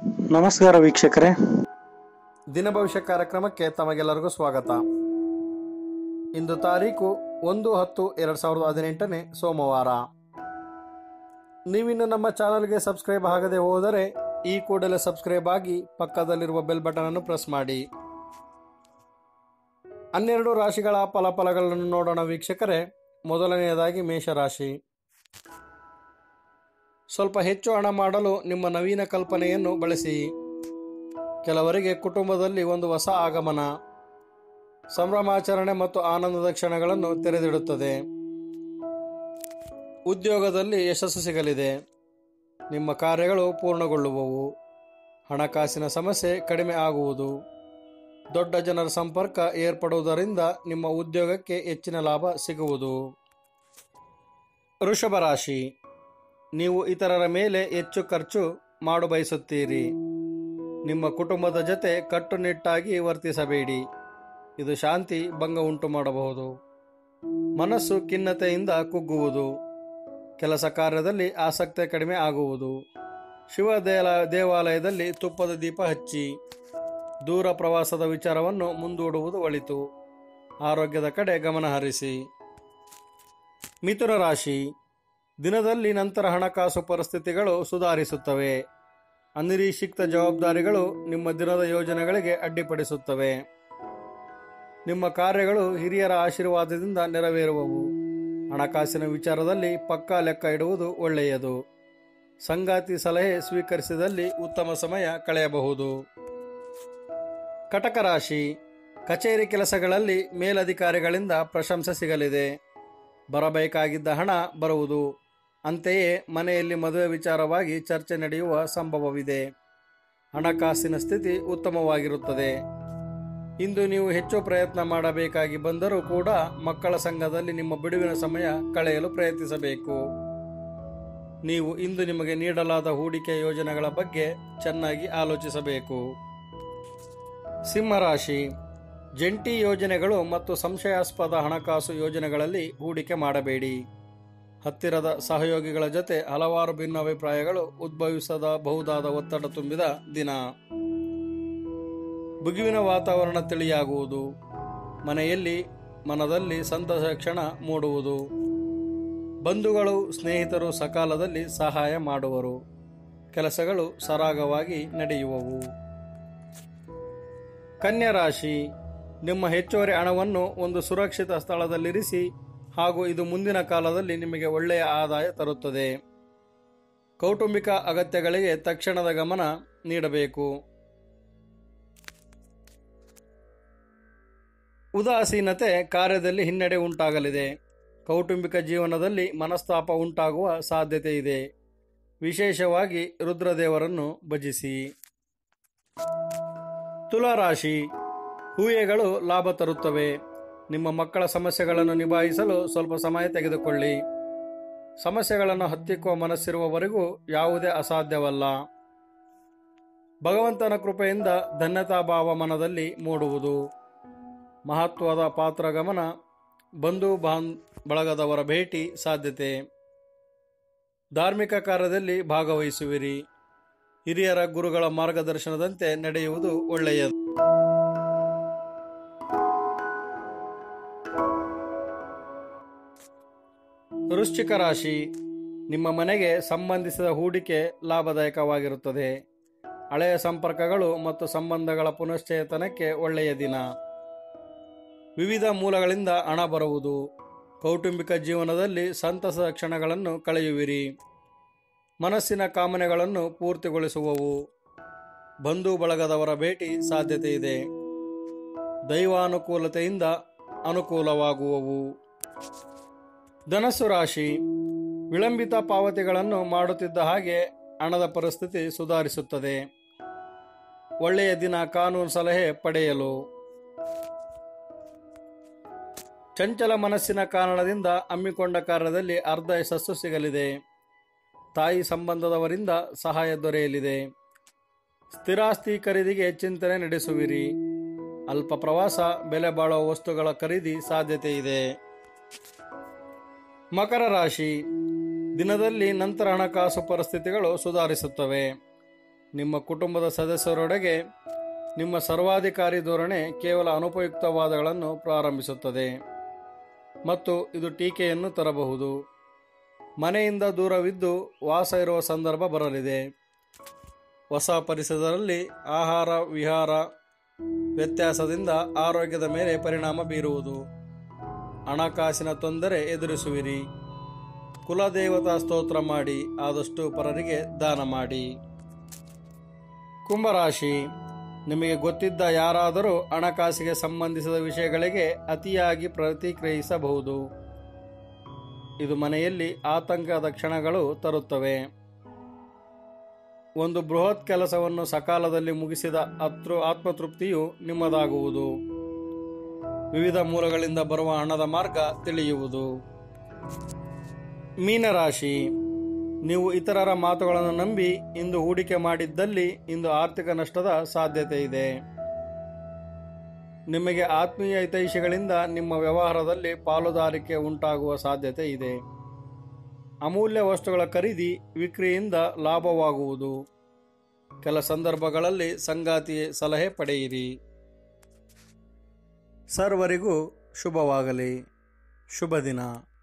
ನಮಸ್ಕಾರ ವೀಕ್ಷಕರೇ ದಿನ ಭವಿಷ್ಯ ಕಾರ್ಯಕ್ರಮಕ್ಕೆ ತಮಗೆಲ್ಲರಿಗೂ ಸ್ವಾಗತ ಇಂದು ತಾರೀಕು ಒಂದು ಹತ್ತು ಎರಡು ಸಾವಿರದ ಹದಿನೆಂಟನೇ ಸೋಮವಾರ ನೀವಿನ್ನು ನಮ್ಮ ಚಾನಲ್ಗೆ ಸಬ್ಸ್ಕ್ರೈಬ್ ಆಗದೆ ಹೋದರೆ ಈ ಕೂಡಲೇ ಸಬ್ಸ್ಕ್ರೈಬ್ ಆಗಿ ಪಕ್ಕದಲ್ಲಿರುವ ಬೆಲ್ ಬಟನ್ ಅನ್ನು ಪ್ರೆಸ್ ಮಾಡಿ ಹನ್ನೆರಡು ರಾಶಿಗಳ ಫಲಫಲಗಳನ್ನು ನೋಡೋಣ ವೀಕ್ಷಕರೇ ಮೊದಲನೆಯದಾಗಿ ಮೇಷರಾಶಿ ಸ್ವಲ್ಪ ಹೆಚ್ಚು ಹಣ ಮಾಡಲು ನಿಮ್ಮ ನವೀನ ಕಲ್ಪನೆಯನ್ನು ಬಳಸಿ ಕೆಲವರಿಗೆ ಕುಟುಂಬದಲ್ಲಿ ಒಂದು ಹೊಸ ಆಗಮನ ಸಂಭ್ರಮಾಚರಣೆ ಮತ್ತು ಆನಂದದ ಕ್ಷಣಗಳನ್ನು ತೆರೆದಿಡುತ್ತದೆ ಉದ್ಯೋಗದಲ್ಲಿ ಯಶಸ್ಸು ಸಿಗಲಿದೆ ನಿಮ್ಮ ಕಾರ್ಯಗಳು ಪೂರ್ಣಗೊಳ್ಳುವವು ಹಣಕಾಸಿನ ಸಮಸ್ಯೆ ಕಡಿಮೆ ಆಗುವುದು ದೊಡ್ಡ ಜನರ ಸಂಪರ್ಕ ಏರ್ಪಡುವುದರಿಂದ ನಿಮ್ಮ ಉದ್ಯೋಗಕ್ಕೆ ಹೆಚ್ಚಿನ ಲಾಭ ಸಿಗುವುದು ವೃಷಭ ರಾಶಿ ನೀವು ಇತರರ ಮೇಲೆ ಹೆಚ್ಚು ಖರ್ಚು ಮಾಡು ಬಯಸುತ್ತೀರಿ ನಿಮ್ಮ ಕುಟುಂಬದ ಜೊತೆ ಕಟ್ಟುನಿಟ್ಟಾಗಿ ವರ್ತಿಸಬೇಡಿ ಇದು ಶಾಂತಿ ಭಂಗ ಉಂಟು ಮಾಡಬಹುದು ಮನಸ್ಸು ಖಿನ್ನತೆಯಿಂದ ಕುಗ್ಗುವುದು ಕೆಲಸ ಕಾರ್ಯದಲ್ಲಿ ಆಸಕ್ತಿ ಕಡಿಮೆ ಆಗುವುದು ಶಿವ ದೇಲ ದೇವಾಲಯದಲ್ಲಿ ತುಪ್ಪದ ದೀಪ ಹಚ್ಚಿ ದೂರ ಪ್ರವಾಸದ ವಿಚಾರವನ್ನು ಮುಂದೂಡುವುದು ಒಳಿತು ಆರೋಗ್ಯದ ಕಡೆ ಗಮನ ಹರಿಸಿ ಮಿಥುನ ರಾಶಿ ದಿನದಲ್ಲಿ ನಂತರ ಹಣಕಾಸು ಪರಿಸ್ಥಿತಿಗಳು ಸುಧಾರಿಸುತ್ತವೆ ಅನಿರೀಕ್ಷಿತ ಜವಾಬ್ದಾರಿಗಳು ನಿಮ್ಮ ದಿನದ ಯೋಜನೆಗಳಿಗೆ ಅಡ್ಡಿಪಡಿಸುತ್ತವೆ ನಿಮ್ಮ ಕಾರ್ಯಗಳು ಹಿರಿಯರ ಆಶೀರ್ವಾದದಿಂದ ನೆರವೇರುವವು ಹಣಕಾಸಿನ ವಿಚಾರದಲ್ಲಿ ಪಕ್ಕಾ ಲೆಕ್ಕ ಇಡುವುದು ಒಳ್ಳೆಯದು ಸಂಗಾತಿ ಸಲಹೆ ಸ್ವೀಕರಿಸಿದಲ್ಲಿ ಉತ್ತಮ ಸಮಯ ಕಳೆಯಬಹುದು ಕಟಕ ರಾಶಿ ಕಚೇರಿ ಕೆಲಸಗಳಲ್ಲಿ ಮೇಲಧಿಕಾರಿಗಳಿಂದ ಪ್ರಶಂಸೆ ಸಿಗಲಿದೆ ಬರಬೇಕಾಗಿದ್ದ ಹಣ ಬರುವುದು ಅಂತೆಯೇ ಮನೆಯಲ್ಲಿ ಮದುವೆ ವಿಚಾರವಾಗಿ ಚರ್ಚೆ ನಡೆಯುವ ಸಂಭವವಿದೆ ಹಣಕಾಸಿನ ಸ್ಥಿತಿ ಉತ್ತಮವಾಗಿರುತ್ತದೆ ಇಂದು ನೀವು ಹೆಚ್ಚು ಪ್ರಯತ್ನ ಮಾಡಬೇಕಾಗಿ ಬಂದರೂ ಕೂಡ ಮಕ್ಕಳ ಸಂಘದಲ್ಲಿ ನಿಮ್ಮ ಬಿಡುವಿನ ಸಮಯ ಕಳೆಯಲು ಪ್ರಯತ್ನಿಸಬೇಕು ನೀವು ಇಂದು ನಿಮಗೆ ನೀಡಲಾದ ಹೂಡಿಕೆ ಯೋಜನೆಗಳ ಬಗ್ಗೆ ಚೆನ್ನಾಗಿ ಆಲೋಚಿಸಬೇಕು ಸಿಂಹರಾಶಿ ಜಂಟಿ ಯೋಜನೆಗಳು ಮತ್ತು ಸಂಶಯಾಸ್ಪದ ಹಣಕಾಸು ಯೋಜನೆಗಳಲ್ಲಿ ಹೂಡಿಕೆ ಮಾಡಬೇಡಿ ಹತ್ತಿರದ ಸಹಯೋಗಿಗಳ ಜೊತೆ ಹಲವಾರು ಭಿನ್ನಾಭಿಪ್ರಾಯಗಳು ಉದ್ಭವಿಸಬಹುದಾದ ಒತ್ತಡ ತುಂಬಿದ ದಿನ ಬಿಗುವಿನ ವಾತಾವರಣ ತಿಳಿಯಾಗುವುದು ಮನೆಯಲ್ಲಿ ಮನದಲ್ಲಿ ಸಂತಸ ಕ್ಷಣ ಮೂಡುವುದು ಬಂಧುಗಳು ಸ್ನೇಹಿತರು ಸಕಾಲದಲ್ಲಿ ಸಹಾಯ ಮಾಡುವರು ಕೆಲಸಗಳು ಸರಾಗವಾಗಿ ನಡೆಯುವವು ಕನ್ಯಾ ರಾಶಿ ನಿಮ್ಮ ಹೆಚ್ಚುವರಿ ಹಣವನ್ನು ಒಂದು ಸುರಕ್ಷಿತ ಸ್ಥಳದಲ್ಲಿರಿಸಿ ಹಾಗೂ ಇದು ಮುಂದಿನ ಕಾಲದಲ್ಲಿ ನಿಮಗೆ ಒಳ್ಳೆಯ ಆದಾಯ ತರುತ್ತದೆ ಕೌಟುಂಬಿಕ ಅಗತ್ಯಗಳಿಗೆ ತಕ್ಷಣದ ಗಮನ ನೀಡಬೇಕು ಉದಾಸೀನತೆ ಕಾರ್ಯದಲ್ಲಿ ಹಿನ್ನಡೆ ಉಂಟಾಗಲಿದೆ ಕೌಟುಂಬಿಕ ಜೀವನದಲ್ಲಿ ಮನಸ್ತಾಪ ಉಂಟಾಗುವ ಸಾಧ್ಯತೆ ಇದೆ ವಿಶೇಷವಾಗಿ ರುದ್ರದೇವರನ್ನು ಭಜಿಸಿ ತುಲಾರಾಶಿ ಹೂಯೆಗಳು ಲಾಭ ತರುತ್ತವೆ ನಿಮ್ಮ ಮಕ್ಕಳ ಸಮಸ್ಯೆಗಳನ್ನು ನಿಭಾಯಿಸಲು ಸ್ವಲ್ಪ ಸಮಯ ತೆಗೆದುಕೊಳ್ಳಿ ಸಮಸ್ಯೆಗಳನ್ನು ಹತ್ತಿಕ್ಕುವ ಮನಸ್ಸಿರುವವರೆಗೂ ಯಾವುದೇ ಅಸಾಧ್ಯವಲ್ಲ ಭಗವಂತನ ಕೃಪೆಯಿಂದ ಧನ್ಯತಾಭಾವ ಮನದಲ್ಲಿ ಮೂಡುವುದು ಮಹತ್ವದ ಪಾತ್ರ ಗಮನ ಬಂಧು ಬಾನ್ ಬಳಗದವರ ಭೇಟಿ ಸಾಧ್ಯತೆ ಧಾರ್ಮಿಕ ಕಾರ್ಯದಲ್ಲಿ ಭಾಗವಹಿಸುವಿರಿ ಹಿರಿಯರ ಗುರುಗಳ ಮಾರ್ಗದರ್ಶನದಂತೆ ನಡೆಯುವುದು ಒಳ್ಳೆಯದು ವೃಶ್ಚಿಕ ರಾಶಿ ನಿಮ್ಮ ಮನೆಗೆ ಸಂಬಂಧಿಸಿದ ಹೂಡಿಕೆ ಲಾಭದಾಯಕವಾಗಿರುತ್ತದೆ ಹಳೆಯ ಸಂಪರ್ಕಗಳು ಮತ್ತು ಸಂಬಂಧಗಳ ಪುನಶ್ಚೇತನಕ್ಕೆ ಒಳ್ಳೆಯ ದಿನ ವಿವಿಧ ಮೂಲಗಳಿಂದ ಹಣ ಬರುವುದು ಕೌಟುಂಬಿಕ ಜೀವನದಲ್ಲಿ ಸಂತಸದ ಕ್ಷಣಗಳನ್ನು ಕಳೆಯುವಿರಿ ಮನಸ್ಸಿನ ಕಾಮನೆಗಳನ್ನು ಪೂರ್ತಿಗೊಳಿಸುವವು ಬಂಧು ಬಳಗದವರ ಭೇಟಿ ಸಾಧ್ಯತೆ ಇದೆ ದೈವಾನುಕೂಲತೆಯಿಂದ ಅನುಕೂಲವಾಗುವವು ಧನಸ್ಸು ರಾಶಿ ವಿಳಂಬಿತ ಪಾವತಿಗಳನ್ನು ಮಾಡುತ್ತಿದ್ದ ಹಾಗೆ ಹಣದ ಪರಿಸ್ಥಿತಿ ಸುಧಾರಿಸುತ್ತದೆ ಒಳ್ಳೆಯ ದಿನ ಕಾನೂನು ಸಲಹೆ ಪಡೆಯಲು ಚಂಚಲ ಮನಸ್ಸಿನ ಕಾರಣದಿಂದ ಹಮ್ಮಿಕೊಂಡ ಕಾರ್ಯದಲ್ಲಿ ಅರ್ಧ ಯಶಸ್ಸು ಸಿಗಲಿದೆ ತಾಯಿ ಸಂಬಂಧದವರಿಂದ ಸಹಾಯ ದೊರೆಯಲಿದೆ ಸ್ಥಿರಾಸ್ತಿ ಖರೀದಿಗೆ ಚಿಂತನೆ ನಡೆಸುವಿರಿ ಅಲ್ಪ ಪ್ರವಾಸ ಬೆಲೆ ಬಾಳುವ ವಸ್ತುಗಳ ಖರೀದಿ ಸಾಧ್ಯತೆ ಇದೆ ಮಕರ ರಾಶಿ ದಿನದಲ್ಲಿ ನಂತರ ಹಣಕಾಸು ಪರಿಸ್ಥಿತಿಗಳು ಸುಧಾರಿಸುತ್ತವೆ ನಿಮ್ಮ ಕುಟುಂಬದ ಸದಸ್ಯರೊಡೆಗೆ ನಿಮ್ಮ ಸರ್ವಾಧಿಕಾರಿ ಧೋರಣೆ ಕೇವಲ ಅನುಪಯುಕ್ತವಾದಗಳನ್ನು ಪ್ರಾರಂಭಿಸುತ್ತದೆ ಮತ್ತು ಇದು ಟೀಕೆಯನ್ನು ತರಬಹುದು ಮನೆಯಿಂದ ದೂರವಿದ್ದು ವಾಸ ಇರುವ ಸಂದರ್ಭ ಬರಲಿದೆ ಹೊಸ ಪರಿಸರದಲ್ಲಿ ಆಹಾರ ವಿಹಾರ ವ್ಯತ್ಯಾಸದಿಂದ ಆರೋಗ್ಯದ ಮೇಲೆ ಪರಿಣಾಮ ಬೀರುವುದು ಹಣಕಾಸಿನ ತೊಂದರೆ ಎದುರಿಸುವಿರಿ ಕುಲದೇವತಾ ಸ್ತೋತ್ರ ಮಾಡಿ ಆದಷ್ಟು ಪರರಿಗೆ ದಾನ ಮಾಡಿ ಕುಂಭರಾಶಿ ನಿಮಗೆ ಗೊತ್ತಿದ್ದ ಯಾರಾದರೂ ಹಣಕಾಸಿಗೆ ಸಂಬಂಧಿಸಿದ ವಿಷಯಗಳಿಗೆ ಅತಿಯಾಗಿ ಪ್ರತಿಕ್ರಿಯಿಸಬಹುದು ಇದು ಮನೆಯಲ್ಲಿ ಆತಂಕದ ಕ್ಷಣಗಳು ತರುತ್ತವೆ ಒಂದು ಬೃಹತ್ ಕೆಲಸವನ್ನು ಸಕಾಲದಲ್ಲಿ ಮುಗಿಸಿದ ಅತೃ ಆತ್ಮತೃಪ್ತಿಯು ನಿಮ್ಮದಾಗುವುದು ವಿವಿಧ ಮೂಲಗಳಿಂದ ಬರುವ ಹಣದ ಮಾರ್ಗ ತಿಳಿಯುವುದು ಮೀನರಾಶಿ ನೀವು ಇತರರ ಮಾತುಗಳನ್ನು ನಂಬಿ ಇಂದು ಹೂಡಿಕೆ ಮಾಡಿದ್ದಲ್ಲಿ ಇಂದು ಆರ್ಥಿಕ ನಷ್ಟದ ಸಾಧ್ಯತೆ ಇದೆ ನಿಮಗೆ ಆತ್ಮೀಯ ಹಿತೈಷಿಗಳಿಂದ ನಿಮ್ಮ ವ್ಯವಹಾರದಲ್ಲಿ ಪಾಲುದಾರಿಕೆ ಉಂಟಾಗುವ ಸಾಧ್ಯತೆ ಇದೆ ಅಮೂಲ್ಯ ವಸ್ತುಗಳ ಖರೀದಿ ವಿಕ್ರಿಯಿಂದ ಲಾಭವಾಗುವುದು ಕೆಲ ಸಂದರ್ಭಗಳಲ್ಲಿ ಸಂಗಾತಿ ಸಲಹೆ ಪಡೆಯಿರಿ ಸರ್ವರಿಗೂ ಶುಭವಾಗಲಿ ಶುಭ ದಿನ